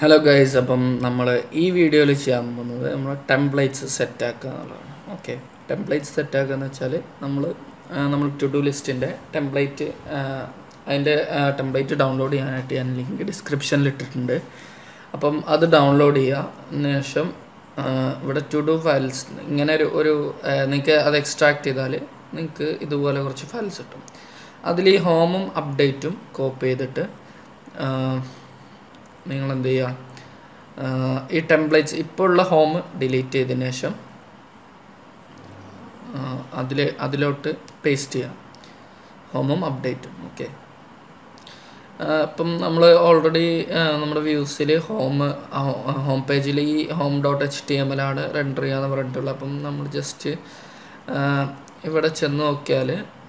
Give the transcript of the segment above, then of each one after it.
hello guys അപ്പം നമ്മൾ ഈ വീഡിയോയിൽ ചെയ്യാൻ പോകുന്നത് നമ്മൾ ടെംപ്ലേറ്റ്സ് സെറ്റ് ആക്കുക എന്നുള്ളതാണ് ഓക്കെ ടെംപ്ലേറ്റ്സ് സെറ്റ് ആക്കുക എന്ന് വെച്ചാൽ നമ്മൾ നമ്മൾ ടു ഡു ലിസ്റ്റിൻ്റെ ടെംപ്ലേറ്റ് അതിൻ്റെ ടെംപ്ലേറ്റ് ഡൗൺലോഡ് ചെയ്യാനായിട്ട് ഞാൻ ലിങ്ക് ഡിസ്ക്രിപ്ഷനിൽ ഇട്ടിട്ടുണ്ട് അപ്പം അത് ഡൗൺലോഡ് ചെയ്യുക അതിന് ശേഷം ആ, ഇവിടെ ടു ഡു ഫയൽസ് ഇങ്ങനെ ഒരു ഒരു നിങ്ങൾക്ക് അത് എക്സ്ട്രാക്ട് ചെയ്താൽ നിങ്ങൾക്ക് ഇതുപോലെ കുറച്ച് ഫയൽസ് കിട്ടും അതിൽ ഈ ഹോമും അപ്ഡേറ്റും കോപ്പി ചെയ്തിട്ട് നിങ്ങൾ എന്ത് ചെയ്യുക ഈ ടെംപ്ലേറ്റ്സ് ഇപ്പോൾ ഉള്ള ഹോം ഡിലീറ്റ് ചെയ്തതിന് ശേഷം അതിൽ അതിലോട്ട് പേസ്റ്റ് ചെയ്യാം ഹോമും അപ്ഡേറ്റും ഓക്കെ ഇപ്പം നമ്മൾ ഓൾറെഡി നമ്മുടെ വ്യൂസിൽ ഹോം ഹോം പേജിൽ ഈ home dot H T M L ആണ് റെൻഡർ ചെയ്യാന്ന് പറഞ്ഞിട്ടുള്ളത് അപ്പം നമ്മൾ ജസ്റ്റ് ഇവിടെ ചെന്ന് നോക്കിയാൽ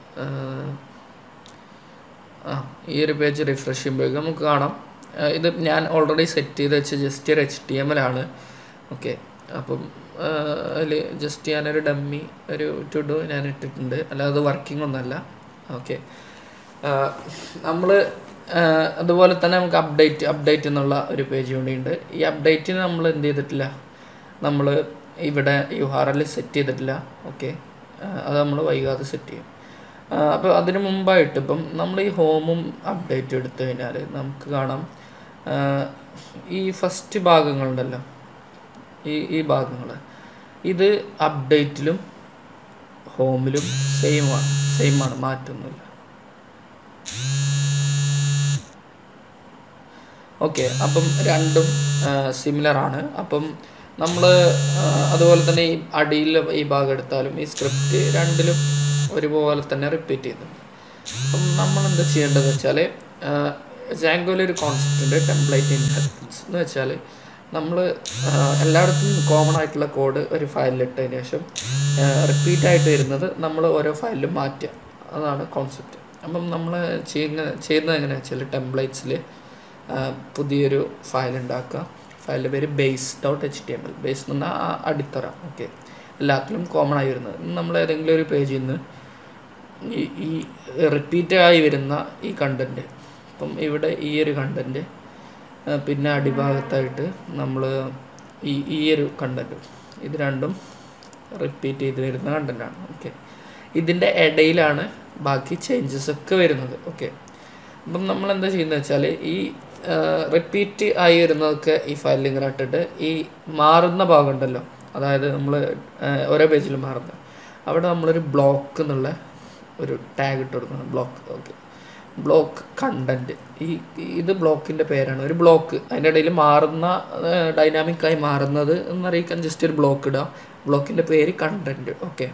ആ ഈ ഒരു പേജ് റിഫ്രഷ് ചെയ്യുമ്പോഴേക്കും നമുക്ക് കാണാം ആ, ഇത് ഞാൻ ഓൾറെഡി സെറ്റ് ചെയ്ത് വെച്ച ജസ്റ്റ് ഒരു എച്ച് ടി എം എൽ ആണ് ഓക്കെ അപ്പം അതിൽ ജസ്റ്റ് ഞാനൊരു ഡമ്മി ഒരു ടു ഡു ഞാൻ ഇട്ടിട്ടുണ്ട് അല്ലാതെ വർക്കിംഗ് ഒന്നല്ല ഓക്കെ നമ്മൾ അതുപോലെ തന്നെ നമുക്ക് അപ്ഡേറ്റ് അപ്ഡേറ്റ് എന്നുള്ള ഒരു പേജ് കൂടിയുണ്ട് ഈ അപ്ഡേറ്റിന് നമ്മൾ എന്ത് ചെയ്തിട്ടില്ല നമ്മൾ ഇവിടെ യു ആർ എൽ സെറ്റ് ചെയ്തിട്ടില്ല ഓക്കെ അത് നമ്മൾ വൈകാതെ സെറ്റ് ചെയ്യും അപ്പോൾ അതിന് മുമ്പായിട്ട് ഇപ്പം നമ്മൾ ഈ ഹോമും അപ്ഡേറ്റ് എടുത്തു കഴിഞ്ഞാൽ നമുക്ക് കാണാം ആ, ഈ ഫസ്റ്റ് ഭാഗങ്ങളുണ്ടല്ലോ ഈ ഈ ഭാഗങ്ങൾ ഇത് അപ്ഡേറ്റിലും ഹോമിലും സെയിം ആണ് സെയിം ആണ് മാറ്റമൊന്നുമില്ല ഓക്കെ അപ്പം രണ്ടും സിമിലർ ആണ് അപ്പം നമ്മൾ അതുപോലെ തന്നെ ഈ അടിയിൽ ഈ ഭാഗം എടുത്താലും ഈ സ്ക്രിപ്റ്റ് രണ്ടിലും ഒരുപോലെ തന്നെ റിപ്പീറ്റ് ചെയ്യുന്നുണ്ട് അപ്പം നമ്മൾ എന്താ ചെയ്യേണ്ടതെന്ന് വെച്ചാൽ ജാങ്കോയിൽ ഒരു കോൺസെപ്റ്റ് ഉണ്ട് ടെംപ്ലേറ്റ് ഇൻഹെറിറ്റൻസ് എന്ന് വെച്ചാൽ നമ്മൾ എല്ലായിടത്തും കോമൺ ആയിട്ടുള്ള കോഡ് ഒരു ഫയലിലിട്ടതിന് ശേഷം റിപ്പീറ്റ് ആയിട്ട് വരുന്നത് നമ്മൾ ഓരോ ഫയലിലും മാറ്റുക അതാണ് കോൺസെപ്റ്റ് അപ്പം നമ്മൾ ചെയ്യുന്ന ചെയ്യുന്നത് എങ്ങനെയാണെന്ന് വെച്ചാൽ ടെംപ്ലേറ്റ്സിൽ പുതിയൊരു ഫയൽ ഉണ്ടാക്കുക ഫയലിൻ്റെ പേര് base dot H T M L base എന്ന് പറഞ്ഞാൽ ആ അടിത്തറ ഓക്കെ എല്ലാത്തിലും കോമൺ ആയി വരുന്നത് നമ്മൾ ഏതെങ്കിലും ഒരു പേജിൽ നിന്ന് ഈ ഈ റിപ്പീറ്റ് ആയി വരുന്ന ഈ കണ്ടൻറ്റ് അപ്പം ഇവിടെ ഈ ഒരു കണ്ടൻറ്റ് പിന്നെ അടിഭാഗത്തായിട്ട് നമ്മൾ ഈ ഈ ഒരു കണ്ടൻറ്റ് ഇത് രണ്ടും റിപ്പീറ്റ് ചെയ്ത് വരുന്ന കണ്ടൻറ്റാണ് ഓക്കെ ഇതിൻ്റെ ഇടയിലാണ് ബാക്കി ചേഞ്ചസ് ഒക്കെ വരുന്നത് ഓക്കെ അപ്പം നമ്മൾ എന്താ ചെയ്യുന്നത് വെച്ചാൽ ഈ റിപ്പീറ്റ് ആയി വരുന്നതൊക്കെ ഈ ഫയലിൽ ഇങ്ങനെ ഇട്ടിട്ട് ഈ മാറുന്ന ഭാഗം ഉണ്ടല്ലോ അതായത് നമ്മൾ ഓരോ പേജിലും മാറുന്നത് അവിടെ നമ്മളൊരു ബ്ലോക്ക് എന്നുള്ള ഒരു ടാഗ് ഇട്ട് കൊടുക്കണം ബ്ലോക്ക് ഓക്കെ ബ്ലോക്ക് കണ്ടൻറ്റ് ഈ ഇത് ബ്ലോക്കിൻ്റെ പേരാണ് ഒരു ബ്ലോക്ക് അതിൻ്റെ ഇടയിൽ മാറുന്ന ഡൈനാമിക്കായി മാറുന്നത് എന്നറിയിക്കാൻ ജസ്റ്റ് ഒരു ബ്ലോക്ക് ഇടുക ബ്ലോക്കിൻ്റെ പേര് കണ്ടൻറ്റ് ഓക്കെ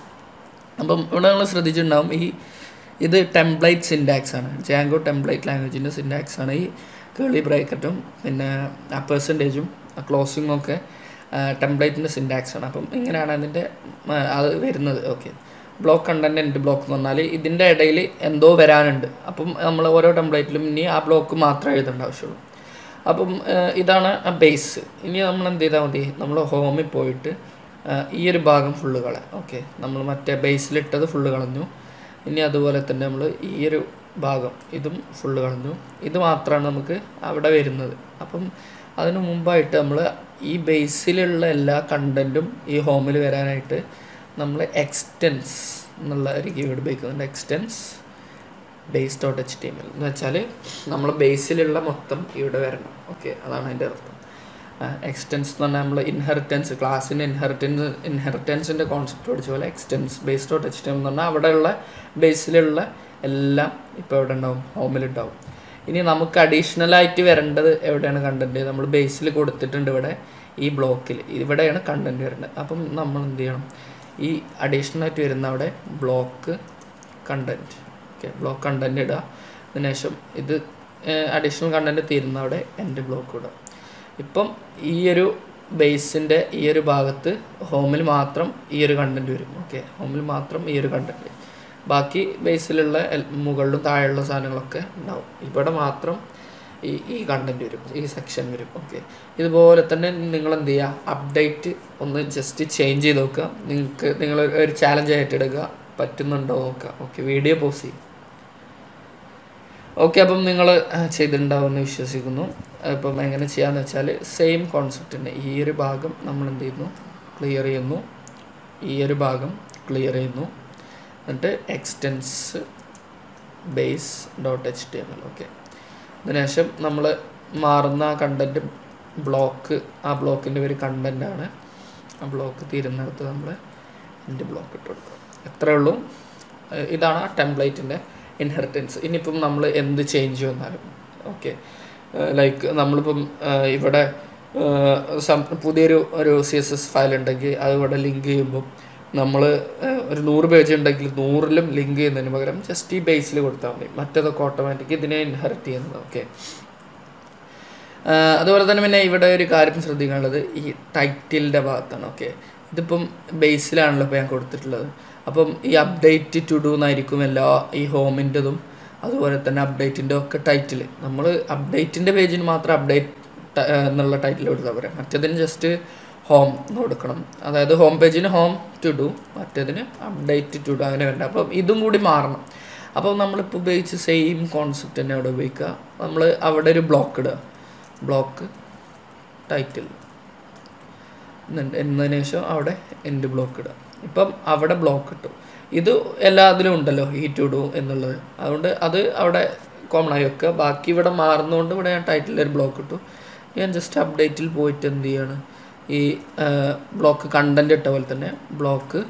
അപ്പം ഇവിടെ നമ്മൾ ശ്രദ്ധിച്ചിട്ടുണ്ടാവും ഈ ഇത് ടെംപ്ലേറ്റ് സിൻഡാക്സ് ആണ് ജാങ്കോ ടെംപ്ലേറ്റ് ലാംഗ്വേജിൻ്റെ സിൻഡാക്സ് ആണ് ഈ കേളി ബ്രേക്കറ്റും പിന്നെ ആ പെർസെൻറ്റേജും ആ ക്ലോസിങ്ങും ഒക്കെ ടെംപ്ലേറ്റിൻ്റെ സിൻഡാക്സ് ആണ് അപ്പം ഇങ്ങനെയാണ് അതിൻ്റെ ആ, അത് വരുന്നത് ഓക്കെ ബ്ലോക്ക് കണ്ടൻറ്റ് എൻ്റെ ബ്ലോക്ക് എന്ന് പറഞ്ഞാൽ ഇതിൻ്റെ ഇടയിൽ എന്തോ വരാനുണ്ട് അപ്പം നമ്മൾ ഓരോ ടെംപ്ലേറ്റിലും ഇനി ആ ബ്ലോക്ക് മാത്രമേ എഴുതേണ്ട ആവശ്യമുള്ളൂ അപ്പം ആ, ഇതാണ് ആ ബേസ് ഇനി നമ്മൾ എന്ത് ചെയ്താൽ മതി നമ്മൾ ഹോമിൽ പോയിട്ട് ആ, ഈ ഒരു ഭാഗം ഫുള്ള് കളയാം ഓക്കെ നമ്മൾ മറ്റേ ബേസിലിട്ടത് ഫുള്ള് കളഞ്ഞു ഇനി അതുപോലെ തന്നെ നമ്മൾ ഈ ഒരു ഭാഗം ഇതും ഫുള്ള് കളഞ്ഞു ഇത് മാത്രമാണ് നമുക്ക് അവിടെ വരുന്നത് അപ്പം അതിന് മുമ്പായിട്ട് നമ്മൾ ഈ ബേസിലുള്ള എല്ലാ കണ്ടൻറ്റും ഈ ഹോമിൽ വരാനായിട്ട് നമ്മൾ എക്സ്റ്റെൻസ് എന്നുള്ള ഒരു കീവേഡ് ഉപയോഗിക്കുന്നുണ്ട് extends base dot H T M L എന്ന് വെച്ചാൽ നമ്മൾ ബേസിലുള്ള മൊത്തം ഇവിടെ വരണം ഓക്കെ അതാണ് അതിൻ്റെ അർത്ഥം എക്സ്റ്റെൻസ് എന്ന് പറഞ്ഞാൽ നമ്മൾ ഇൻഹെറിറ്റൻസ് ക്ലാസ്സിൻ്റെ ഇൻഹെറിറ്റൻസ് ഇൻഹെറിറ്റൻസിൻ്റെ കോൺസെപ്റ്റ് പഠിച്ച പോലെ extends base dot H T M എന്ന് പറഞ്ഞാൽ അവിടെയുള്ള ബേസിലുള്ള എല്ലാം ഇപ്പോൾ എവിടെ ഉണ്ടാവും ഹോമിലുണ്ടാവും ഇനി നമുക്ക് അഡീഷണൽ ആയിട്ട് വരേണ്ടത് എവിടെയാണ് കണ്ടൻറ്റ് നമ്മൾ ബേസിൽ കൊടുത്തിട്ടുണ്ട് ഇവിടെ ഈ ബ്ലോക്കിൽ ഇവിടെയാണ് കണ്ടൻറ്റ് വരേണ്ടത് അപ്പം നമ്മൾ എന്ത് ചെയ്യണം ഈ അഡീഷണൽ ആയിട്ട് വരുന്ന അവിടെ block content okay block content ഇടുക അതിനുശേഷം ഇത് അഡീഷണൽ കണ്ടൻറ്റ് തീരുന്ന അവിടെ എൻ്റെ ബ്ലോക്ക് ഇടുക ഇപ്പം ഈ ഒരു ബേസിൻ്റെ ഈ ഒരു ഭാഗത്ത് ഹോമിൽ മാത്രം ഈ ഒരു കണ്ടൻറ്റ് വരും ഓക്കെ ഹോമിൽ മാത്രം ഈ ഒരു കണ്ടൻറ്റ് ബാക്കി ബേസിലുള്ള എൽ- മുകളിലും താഴെയുള്ള സാധനങ്ങളൊക്കെ ഉണ്ടാവും ഇവിടെ മാത്രം ഈ ഈ കണ്ടൻറ്റ് വരും ഈ സെക്ഷൻ വരും ഓക്കെ ഇതുപോലെ തന്നെ നിങ്ങൾ എന്ത് ചെയ്യുക അപ്ഡേറ്റ് ഒന്ന് ജസ്റ്റ് ചേഞ്ച് ചെയ്ത് നോക്കുക നിങ്ങൾക്ക് നിങ്ങൾ ഒരു- ഒരു ചാലഞ്ച് ആയിട്ട് എടുക്കുക പറ്റുന്നുണ്ടോ നോക്കുക ഓക്കെ വീഡിയോ പോസ് ചെയ്യും ഓക്കെ അപ്പം നിങ്ങൾ ചെയ്തിട്ടുണ്ടാവുമെന്ന് വിശ്വസിക്കുന്നു ഇപ്പം എങ്ങനെ ചെയ്യാന്ന് വെച്ചാൽ സെയിം കോൺസെപ്റ്റ് തന്നെ ഈ ഒരു ഭാഗം നമ്മൾ എന്ത് ചെയ്യുന്നു ക്ലിയർ ചെയ്യുന്നു ഈ ഒരു ഭാഗം ക്ലിയർ ചെയ്യുന്നു എന്നിട്ട് extends base dot H T M L okay അതിനുശേഷം നമ്മൾ മാറുന്ന കണ്ടൻറ്റ് ബ്ലോക്ക് ആ ബ്ലോക്കിൻ്റെ ഒരു കണ്ടൻ്റാണ് ആ ബ്ലോക്ക് തീരുന്നിടത്ത് നമ്മൾ എൻ്റെ ബ്ലോക്ക് ഇട്ട് കൊടുക്കുക എത്രയേ ഉള്ളൂ ഏഹ് ഇതാണ് ആ ടെംപ്ലേറ്റിൻ്റെ ഇൻഹെറിറ്റൻസ് ഇനിയിപ്പം നമ്മൾ എന്ത് ചേഞ്ച് വന്നാലും ഓക്കെ ലൈക്ക് നമ്മളിപ്പം ഏഹ് ഇവിടെ ഏഹ് സം പുതിയൊരു ഒരു സി എസ് എസ് ഫയൽ ഉണ്ടെങ്കിൽ അത് ഇവിടെ ലിങ്ക് ചെയ്യുമ്പോൾ നമ്മൾ ഒരു നൂറ് പേജ് ഉണ്ടെങ്കിൽ നൂറിലും ലിങ്ക് ചെയ്യുന്നതിന് പകരം ജസ്റ്റ് ഈ ബേസിൽ കൊടുത്താൽ മതി മറ്റേതൊക്കെ ഓട്ടോമാറ്റിക് ഇതിനെ ഇൻഹെറിറ്റ് ചെയ്യുന്നത് ഓക്കെ അതുപോലെ തന്നെ പിന്നെ ഇവിടെ ഒരു കാര്യം ശ്രദ്ധിക്കാനുള്ളത് ഈ ടൈറ്റിലിൻ്റെ ഭാഗത്താണ് ഓക്കെ ഇതിപ്പം ബേസിലാണല്ലോ ഇപ്പോൾ ഞാൻ കൊടുത്തിട്ടുള്ളത് അപ്പം ഈ അപ്ഡേറ്റ് ടു ഡു എന്നായിരിക്കും എല്ലാ ഈ ഹോമിൻ്റെതും അതുപോലെ തന്നെ അപ്ഡേറ്റിൻ്റെ ഒക്കെ ടൈറ്റിൽ നമ്മൾ അപ്ഡേറ്റിൻ്റെ പേജിന് മാത്രം അപ്ഡേറ്റ് എന്നുള്ള ടൈറ്റിൽ കൊടുത്താൽ പോരാ മറ്റേതിന് ജസ്റ്റ് ഹോം എന്ന് കൊടുക്കണം അതായത് ഹോം പേജിന് ഹോം ടു ഡു മറ്റേതിന് അപ്ഡേറ്റ് ടു ഡു അങ്ങനെ വേണ്ട അപ്പം ഇതും കൂടി മാറണം അപ്പോൾ നമ്മളിപ്പോൾ ഉപയോഗിച്ച് സെയിം കോൺസെപ്റ്റ് തന്നെ അവിടെ ഉപയോഗിക്കുക നമ്മൾ അവിടെ ഒരു ബ്ലോക്ക് ഇടുക ബ്ലോക്ക് ടൈറ്റിൽ എന്നതിന് ശേഷം അവിടെ എൻഡ് ബ്ലോക്ക് ഇടുക ഇപ്പം അവിടെ ബ്ലോക്ക് ഇട്ടു ഇത് എല്ലാത്തിലും ഉണ്ടല്ലോ ഈ ടു ഡു എന്നുള്ളത് അതുകൊണ്ട് അത് അവിടെ കോമൺ ആയി വെക്കുക ബാക്കി ഇവിടെ മാറുന്നതുകൊണ്ട് ഇവിടെ ഞാൻ ടൈറ്റിൽ ഒരു ബ്ലോക്ക് ഇട്ടു ഞാൻ ജസ്റ്റ് അപ്ഡേറ്റിൽ പോയിട്ട് എന്ത് ചെയ്യാണ് ഈ ബ്ലോക്ക് കണ്ടന്റ് ഇട്ട പോലെ തന്നെ ബ്ലോക്ക്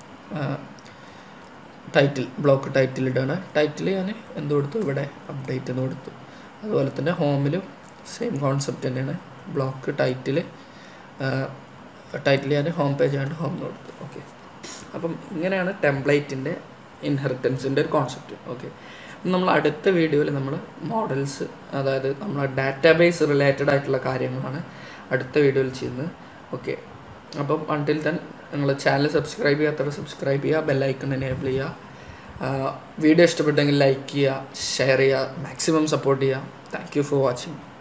ടൈറ്റിൽ ബ്ലോക്ക് ടൈറ്റിൽ ഇടാണ് ടൈറ്റിൽ ഞാൻ എന്ത് കൊടുത്തു ഇവിടെ അപ്ഡേറ്റ് എന്ന് കൊടുത്തു അതുപോലെ തന്നെ ഹോമിലും സെയിം കോൺസെപ്റ്റ് തന്നെയാണ് ബ്ലോക്ക് ടൈറ്റിൽ ടൈറ്റിൽ ഞാൻ ഹോം പേജ് ആയിട്ട് ഹോം എന്ന് കൊടുത്തു ഓക്കെ അപ്പം ഇങ്ങനെയാണ് ടെംപ്ലേറ്റിൻ്റെ ഇൻഹെറിറ്റൻസിൻ്റെ ഒരു കോൺസെപ്റ്റ് ഓക്കെ നമ്മൾ അടുത്ത വീഡിയോയിൽ നമ്മൾ മോഡൽസ് അതായത് നമ്മളെ ഡാറ്റാബേസ് റിലേറ്റഡ് ആയിട്ടുള്ള കാര്യങ്ങളാണ് അടുത്ത വീഡിയോയിൽ ചെയ്യുന്നത് ഓക്കെ അപ്പം അൺടിൽ ദെൻ നിങ്ങൾ ചാനൽ സബ്സ്ക്രൈബ് ചെയ്യാത്തവർ സബ്സ്ക്രൈബ് ചെയ്യുക ബെല്ലൈക്കൺ എനേബിൾ ചെയ്യുക വീഡിയോ ഇഷ്ടപ്പെട്ടെങ്കിൽ ലൈക്ക് ചെയ്യുക ഷെയർ ചെയ്യുക മാക്സിമം സപ്പോർട്ട് ചെയ്യുക താങ്ക് യു ഫോർ വാച്ചിങ്